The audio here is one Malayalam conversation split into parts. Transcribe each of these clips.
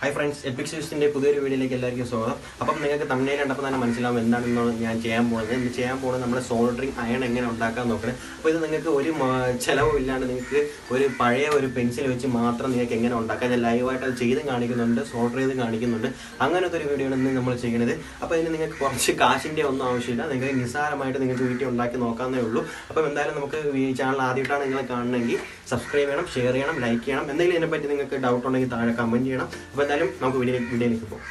ഹൈ ഫ്രണ്ട്സ് എപ്പിക്സ് യൂസിന്റെ പുതിയൊരു വീഡിയോയിലേക്ക് എല്ലാവർക്കും സ്വാഗതം അപ്പം നിങ്ങൾക്ക് തമിഴിൽ കണ്ടപ്പോൾ തന്നെ മനസ്സിലാവും എന്താണെന്ന് ഞാൻ ചെയ്യാൻ പോകുന്നത് ഇന്ന് ചെയ്യാൻ പോകുന്നത് നമ്മുടെ സോൾഡറിങ് അയൺ എങ്ങനെ ഉണ്ടാക്കാൻ നോക്കണം അപ്പോൾ ഇത് നിങ്ങൾക്ക് ഒരു മ- ചെലവും ഇല്ലാണ്ട് നിങ്ങൾക്ക് ഒരു പഴയ ഒരു പെൻസിൽ വെച്ച് മാത്രം നിങ്ങൾക്ക് എങ്ങനെ ഉണ്ടാക്കാം ഞാൻ ലൈവായിട്ട് അത് ചെയ്തും കാണിക്കുന്നുണ്ട് സോൾഡർ ചെയ്ത് കാണിക്കുന്നുണ്ട് അങ്ങനത്തെ ഒരു വീഡിയോ ആണ് ഇന്ന് നമ്മൾ ചെയ്യുന്നത് അപ്പോൾ ഇതിന് നിങ്ങൾക്ക് കുറച്ച് കാശിൻ്റെ ഒന്നും ആവശ്യമില്ല നിങ്ങൾക്ക് നിസ്സാരമായിട്ട് നിങ്ങൾക്ക് വീട്ടിൽ ഉണ്ടാക്കി നോക്കാവുന്നേ ഉള്ളൂ അപ്പം എന്തായാലും നമുക്ക് ഈ ചാനൽ ആദ്യമായിട്ടാണ് നിങ്ങൾ കാണണമെങ്കിൽ സബ്സ്ക്രൈബ് ചെയ്യണം ഷെയർ ചെയ്യണം ലൈക്ക് ചെയ്യണം എന്തെങ്കിലും ഇതിനെപ്പറ്റി നിങ്ങൾക്ക് ഡൗട്ട് ഉണ്ടെങ്കിൽ താഴെ കമൻറ്റ് ചെയ്യണം അപ്പോൾ എന്തായാലും നമുക്ക് വീഡിയോ വീഡിയോയിലേക്ക് പോകാം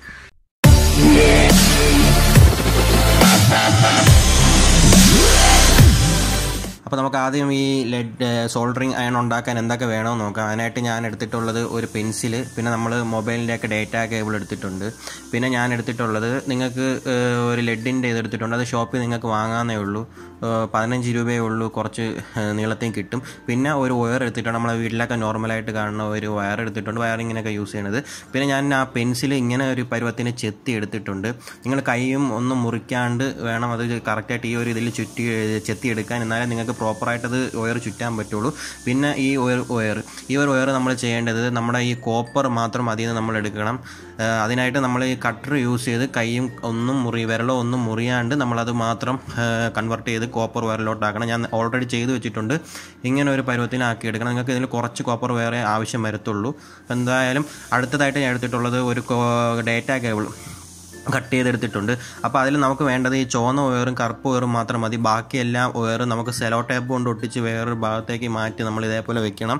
അപ്പോൾ നമുക്ക് ആദ്യം ഈ ലെഡ് സോൾഡറിങ് അയൺ ഉണ്ടാക്കാൻ എന്തൊക്കെ വേണമെന്ന് നോക്കാം അതിനായിട്ട് ഞാൻ എടുത്തിട്ടുള്ളത് ഒരു പെൻസിൽ പിന്നെ നമ്മൾ മൊബൈലിൻ്റെയൊക്കെ ഡേറ്റ കേബിൾ എടുത്തിട്ടുണ്ട് പിന്നെ ഞാൻ എടുത്തിട്ടുള്ളത് നിങ്ങൾക്ക് ഏഹ്, ഒരു ലെഡിൻ്റെ ഇത് എടുത്തിട്ടുണ്ട് അത് ഷോപ്പിൽ നിങ്ങൾക്ക് വാങ്ങാവുന്നേ ഉള്ളൂ ഏഹ്, പതിനഞ്ച് രൂപയേ ഉള്ളൂ കുറച്ച് ഏഹ്, നീളത്തിൽ കിട്ടും പിന്നെ ഒരു വയർ എടുത്തിട്ടുണ്ട് നമ്മളെ വീട്ടിലൊക്കെ നോർമലായിട്ട് കാണുന്ന ഒരു വയർ എടുത്തിട്ടുണ്ട് വയറിങ്ങിനൊക്കെ യൂസ് ചെയ്യണത് പിന്നെ ഞാൻ ആ പെൻസിൽ ഇങ്ങനെ ഒരു പരുവത്തിന് ചെത്തി എടുത്തിട്ടുണ്ട് നിങ്ങൾ കൈയും ഒന്നും മുറിക്കാണ്ട് വേണം അത് കറക്റ്റായിട്ട് ഈ ഒരു ഇതിൽ ചുറ്റി ചെത്തി എടുക്കാൻ എന്നാലേ നിങ്ങൾക്ക് പ്രോപ്പറായിട്ട് അത് വയർ ചുറ്റാൻ പറ്റുള്ളൂ പിന്നെ ഈ വയർ വയർ ഈ ഒരു വയർ നമ്മൾ ചെയ്യേണ്ടത് നമ്മുടെ ഈ കോപ്പർ മാത്രം അതിൽ നിന്ന് നമ്മൾ എടുക്കണം ആ, അതിനായിട്ട് നമ്മൾ ഈ കട്ടർ യൂസ് ചെയ്ത് കൈയും ഒന്നും മുറി വിരലോ ഒന്നും മുറിയാണ്ട് നമ്മളത് മാത്രം കൺവെർട്ട് ചെയ്ത് കോപ്പർ വയറിലോട്ടാക്കണം ഞാൻ ഓൾറെഡി ചെയ്ത് വെച്ചിട്ടുണ്ട് ഇങ്ങനെ ഒരു പരുവത്തിനാക്കി എടുക്കണം നിങ്ങൾക്ക് ഇതിൽ കുറച്ച് കോപ്പർ വേറെ ആവശ്യം വരത്തുള്ളൂ എന്തായാലും അടുത്തതായിട്ട് ഞാൻ എടുത്തിട്ടുള്ളത് ഒരു ഡേറ്റ കേബിൾ കട്ട് ചെയ്തെടുത്തിട്ടുണ്ട് അപ്പോൾ അതിൽ നമുക്ക് വേണ്ടത് ഈ ചുവന്ന വയറും കറുപ്പ് വയറും മാത്രം മതി ബാക്കിയെല്ലാം വയറും നമുക്ക് സെലോ ടേപ്പ് കൊണ്ട് ഒട്ടിച്ച് വേറൊരു ഭാഗത്തേക്ക് മാറ്റി നമ്മൾ ഇതേപോലെ വെക്കണം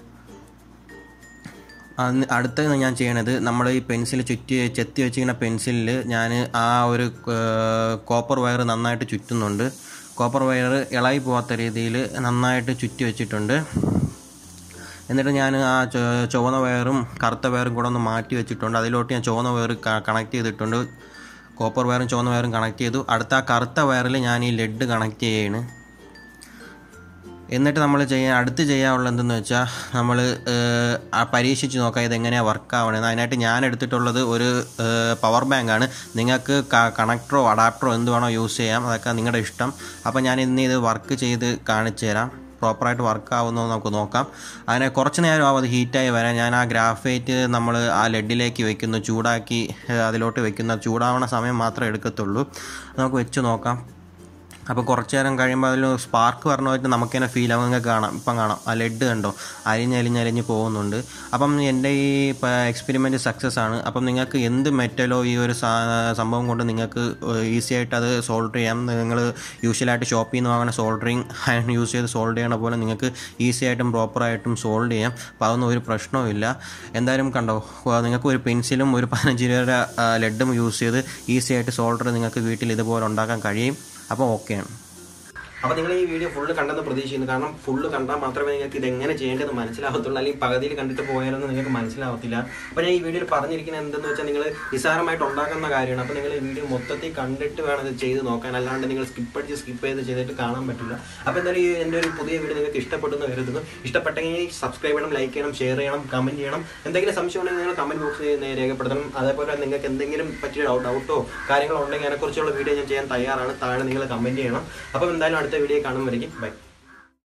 അന്ന് അടുത്തത് ഞാൻ ചെയ്യണത് നമ്മൾ ഈ പെൻസിൽ ചുറ്റി ചെത്തി വെച്ചിരിക്കുന്ന പെൻസിലിൽ ഞാൻ ആ ഒരു കോപ്പർ വയർ നന്നായിട്ട് ചുറ്റുന്നുണ്ട് കോപ്പർ വയർ ഇളകി പോകാത്ത രീതിയിൽ നന്നായിട്ട് ചുറ്റി വെച്ചിട്ടുണ്ട് എന്നിട്ട് ഞാൻ ആ ചു- ചുവന്ന വയറും കറുത്ത വയറും കൂടെ ഒന്ന് മാറ്റി വെച്ചിട്ടുണ്ട് അതിലോട്ട് ഞാൻ ചുവന്ന വയർ കണക്ട് ചെയ്തിട്ടുണ്ട് കോപ്പർ വയറും ചുവന്ന വയറും കണക്ട് ചെയ്തു അടുത്ത ആ കറുത്ത വയറിൽ ഞാൻ ഈ ലെഡ് കണക്ട് ചെയ്യാണ് എന്നിട്ട് നമ്മൾ ചെയ്യാൻ അടുത്ത് ചെയ്യാനുള്ളത് എന്തെന്ന് വെച്ചാൽ നമ്മൾ പരീക്ഷിച്ച് നോക്കാം ഇത് എങ്ങനെയാണ് വർക്ക് ആവണമെന്ന് അതിനായിട്ട് ഞാൻ എടുത്തിട്ടുള്ളത് ഒരു പവർ ബാങ്കാണ് നിങ്ങൾക്ക് കണക്ടറോ അഡാപ്റ്ററോ എന്ത് വേണോ യൂസ് ചെയ്യാം അതൊക്കെ നിങ്ങളുടെ ഇഷ്ടം അപ്പോൾ ഞാൻ ഇന്ന് ഇത് വർക്ക് ചെയ്ത് കാണിച്ചു തരാം പ്രോപ്പറായിട്ട് വർക്ക് ആവുന്നോ എന്ന് നമുക്ക് നോക്കാം അതിനെ കുറച്ച് നേരം ആവും അത് ഹീറ്റായി വരാൻ ഞാൻ ആ ഗ്രാഫൈറ്റ് നമ്മൾ ആ ലെഡിലേക്ക് വെക്കുന്നു ചൂടാക്കി ഏഹ്, അതിലോട്ട് വെക്കുന്ന ചൂടാവണ സമയം മാത്രമേ എടുക്കത്തുള്ളൂ നമുക്ക് വെച്ച് നോക്കാം അപ്പോൾ കുറച്ച് നേരം കഴിയുമ്പോൾ അതിൽ സ്പാർക്ക് പറഞ്ഞായിട്ട് നമുക്ക് തന്നെ ഫീൽ ആവും നിങ്ങൾക്ക് കാണാം ഇപ്പം കാണാം ആ ലെഡ് കണ്ടോ അരിഞ്ഞലിഞ്ഞലിഞ്ഞ് പോകുന്നുണ്ട് അപ്പം എൻ്റെ ഈ എക്സ്പെരിമെൻറ്റ് സക്സസ് ആണ് അപ്പം നിങ്ങൾക്ക് എന്ത് മെറ്റലോ ഈ ഒരു സാ- സംഭവം കൊണ്ട് നിങ്ങൾക്ക് ഈസി ആയിട്ട് അത് സോൾവ് ചെയ്യാം നിങ്ങൾ യൂഷ്വലായിട്ട് ഷോപ്പിൽ നിന്ന് വാങ്ങുന്ന സോൾഡറിങ് അയൺ യൂസ് ചെയ്ത് സോൾവ് ചെയ്യണ പോലെ നിങ്ങൾക്ക് ഈസി ആയിട്ടും പ്രോപ്പറായിട്ടും സോൾവ് ചെയ്യാം അപ്പോൾ അതൊന്നും ഒരു പ്രശ്നവും ഇല്ല എന്തായാലും കണ്ടോ ആ, നിങ്ങൾക്ക് ഒരു പെൻസിലും ഒരു പതിനഞ്ച് രൂപയുടെ ലെഡും യൂസ് ചെയ്ത് ഈസി ആയിട്ട് സോൾഡർ നിങ്ങൾക്ക് വീട്ടിൽ ഇതുപോലെ ഉണ്ടാക്കാൻ കഴിയും അപ്പോൾ ഓക്കെയാണ് അപ്പോൾ നിങ്ങൾ ഈ വീഡിയോ ഫുള്ള് കണ്ടെന്ന് പ്രതീക്ഷിക്കുന്നു കാരണം ഫുള്ള് കണ്ടാൽ മാത്രമേ നിങ്ങൾക്ക് ഇത് എങ്ങനെ ചെയ്യേണ്ടത് മനസ്സിലാവത്തുള്ളൂ അല്ലെങ്കിൽ പകുതിയിൽ കണ്ടിട്ട് പോയാലൊന്നും നിങ്ങൾക്ക് മനസ്സിലാവത്തില്ല അപ്പോൾ ഞാൻ ഈ വീഡിയോയിൽ പറഞ്ഞിരിക്കുന്നത് എന്തെന്ന് വെച്ചാൽ നിങ്ങൾ നിസ്സാരമായിട്ട് ഉണ്ടാക്കുന്ന കാര്യമാണ് അപ്പോൾ നിങ്ങൾ ഈ വീഡിയോ മൊത്തത്തിൽ കണ്ടിട്ട് വേണം ഇത് ചെയ്ത് നോക്കാൻ അല്ലാണ്ട് നിങ്ങൾ സ്കിപ്പ് അടിച്ച് സ്കിപ്പ് ചെയ്ത് ചെയ്തിട്ട് കാണാൻ പറ്റില്ല അപ്പോൾ എന്തായാലും ഈ എൻ്റെ ഒരു പുതിയ വീഡിയോ നിങ്ങൾക്ക് ഇഷ്ടപ്പെട്ടെന്ന് കരുതുന്നു ഇഷ്ടപ്പെട്ടെങ്കിൽ സബ്സ്ക്രൈബ് ചെയ്യണം ലൈക്ക് ചെയ്യണം ഷെയർ ചെയ്യണം കമൻറ്റ് ചെയ്യണം എന്തെങ്കിലും സംശയം ഉണ്ടെങ്കിൽ നിങ്ങൾ കമൻറ്റ് ബോക്സിൽ രേഖപ്പെടുത്തണം അതേപോലെ നിങ്ങൾക്ക് എന്തെങ്കിലും പറ്റിയ ഡൗട്ടോ കാര്യങ്ങളോ ഉണ്ടെങ്കിൽ അതിനെക്കുറിച്ചുള്ള വീഡിയോ ഞാൻ ചെയ്യാൻ തയ്യാറാണ് താഴെ നിങ്ങൾ കമൻറ്റ് ചെയ്യണം അപ്പം എന്തായാലും അടുത്ത വീഡിയോ കാണുമ്പോഴേക്കും ബൈ